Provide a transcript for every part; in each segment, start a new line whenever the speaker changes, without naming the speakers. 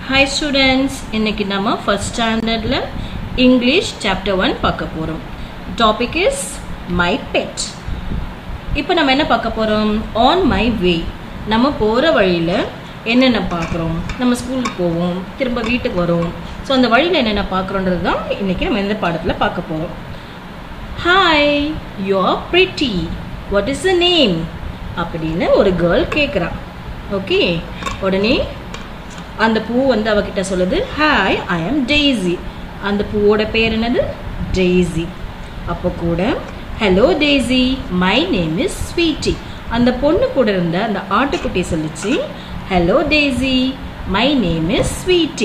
hi students இன்னைக்கு நம்ம first ஸ்டாண்டர்டில் இங்கிலீஷ் சாப்டர் ஒன் பார்க்க போகிறோம் டாபிக் இஸ் மை பெட் இப்போ நம்ம என்ன பார்க்க போகிறோம் ஆன் மை வே நம்ம போகிற வழியில் என்னென்ன பார்க்குறோம் நம்ம ஸ்கூலுக்கு போவோம் திரும்ப வீட்டுக்கு வரோம் ஸோ அந்த வழியில் என்னென்ன பார்க்குறோன்றது தான் இன்றைக்கி நம்ம இந்த பாடத்தில் பார்க்க போகிறோம் hi you are pretty what is the name அப்படின்னு ஒரு கேர்ள் கேட்குறான் ஓகே உடனே அந்த பூ வந்து அவகிட்ட சொல்லுது ஹாய் ஐ ஆம் டெய்ஸி அந்த பூவோட பேர் என்னது டெய்ஸி அப்போ கூட hello Daisy my name is Sweety அந்த பொண்ணு கூட இருந்த அந்த ஆட்டுக்குட்டி சொல்லிச்சு hello Daisy my name is Sweety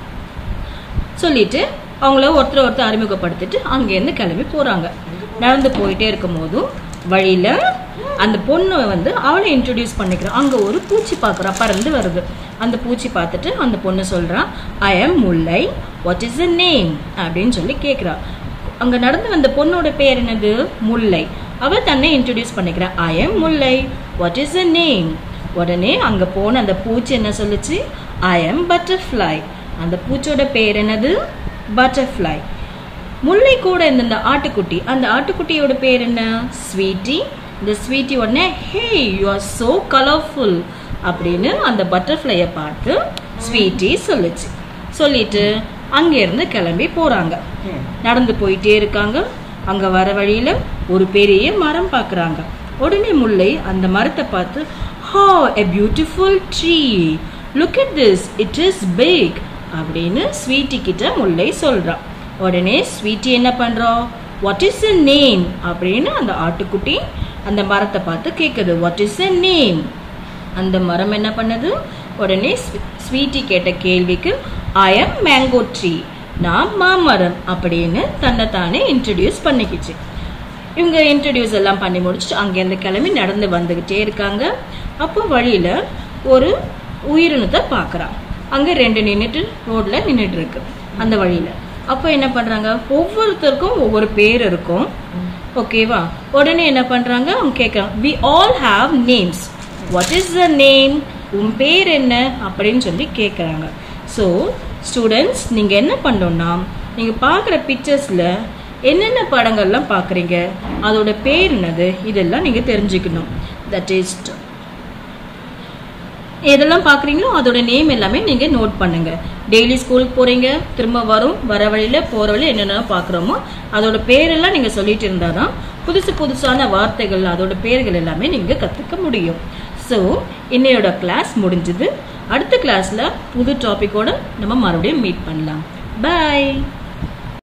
சொல்லிட்டு அவங்கள ஒருத்தர் ஒருத்தர் அறிமுகப்படுத்திட்டு அங்கேருந்து கிளம்பி போகிறாங்க நடந்து போயிட்டே இருக்கும் போதும் வழியில் அந்த பொண்ணு வந்து அவளை இன்ட்ரடியூஸ் பண்ணிக்கிறான் அங்கே ஒரு பூச்சி பார்க்குறா பறந்து வருது அந்த பூச்சி பார்த்துட்டு அந்த பொண்ணு சொல்கிறான் I'm Mullai what is the name அப்படின்னு சொல்லி கேட்குறா அங்கே நடந்து வந்த பொண்ணோட பேர் என்னது முல்லை அவள் தன்னை இன்ட்ரடியூஸ் பண்ணிக்கிறா I'm Mullai what is the name உடனே அங்கே போன அந்த பூச்சி என்ன சொல்லுச்சு ஐ எம் பட்டர்ஃப்ளை அந்த பூச்சியோட பேர் என்னது பட்டர்ஃப்ளை முல்லை கூட இருந்த அந்த ஆட்டுக்குட்டி அந்த ஆட்டுக்குட்டியோட பேர் என்ன ஸ்வீட்டி இந்த ஸ்வீட்டி உடனே hey you are so colourful அப்படின்னு அந்த பட்டர்ஃப்ளையை பார்த்து ஸ்வீட்டி சொல்லுச்சு சொல்லிட்டு அங்கேருந்து கிளம்பி போகிறாங்க நடந்து போயிட்டே இருக்காங்க அங்கே வர வழியில் ஒரு பெரிய மரம் பார்க்குறாங்க உடனே முல்லை அந்த மரத்தை பார்த்து ha a beautiful tree look it this it is big அப்படின்னு ஸ்வீட்டி கிட்ட முல்லை சொல்கிறான் உடனே ஸ்வீட்டி என்ன பண்ணுறோம் வாட் இஸ் எ நேம் அப்படின்னு அந்த ஆட்டுக்குட்டி அந்த மரத்தை பார்த்து கேட்குது வாட் இஸ் எ நேம் அந்த மரம் என்ன பண்ணுது உடனே ஸ்வீட்டி கேட்ட கேள்விக்கு ஐ எம் மேங்கோ ட்ரீ நான் மாமரம் அப்படின்னு தன்னை தானே இன்ட்ரடியூஸ் பண்ணிக்கிச்சு இவங்க இன்ட்ரடியூஸ் எல்லாம் பண்ணி முடிச்சுட்டு அங்கேருந்து கிளம்பி நடந்து வந்துக்கிட்டே இருக்காங்க அப்போ வழியில் ஒரு உயிரினத்தை பார்க்குறான் அங்கே ரெண்டு நின்றுட்டு ரோட்டில் நின்றுட்டு இருக்கு அந்த வழியில் அப்போ என்ன பண்ணுறாங்க ஒவ்வொருத்தருக்கும் ஒவ்வொரு பேர் இருக்கும் ஓகேவா உடனே என்ன பண்ணுறாங்க அவங்க கேட்குறாங்க we all have names what is the name உன் பேர் என்ன அப்படின்னு சொல்லி கேட்குறாங்க ஸோ ஸ்டூடெண்ட்ஸ் நீங்கள் என்ன பண்ணணும்னா நீங்கள் பார்க்குற பிக்சர்ஸில் என்னென்ன படங்கள்லாம் பார்க்குறீங்க அதோட பேர் என்னது இதெல்லாம் நீங்கள் தெரிஞ்சுக்கணும் தட் இஸ் எதெல்லாம் பார்க்குறீங்களோ அதோட நேம் எல்லாமே நீங்கள் நோட் பண்ணுங்க டெய்லி ஸ்கூலுக்கு போகிறீங்க திரும்ப வரும் வர வழியில் போகிற வழியில் என்னென்ன பார்க்குறோமோ அதோட பேரெல்லாம் நீங்கள் சொல்லிட்டு இருந்தால் தான் புதுசு புதுசான வார்த்தைகள் அதோட பேர்கள் எல்லாமே நீங்கள் கற்றுக்க முடியும் ஸோ இன்னையோட கிளாஸ் முடிஞ்சது அடுத்த கிளாஸில் புது டாப்பிக்கோட நம்ம மறுபடியும் மீட் பண்ணலாம் பாய்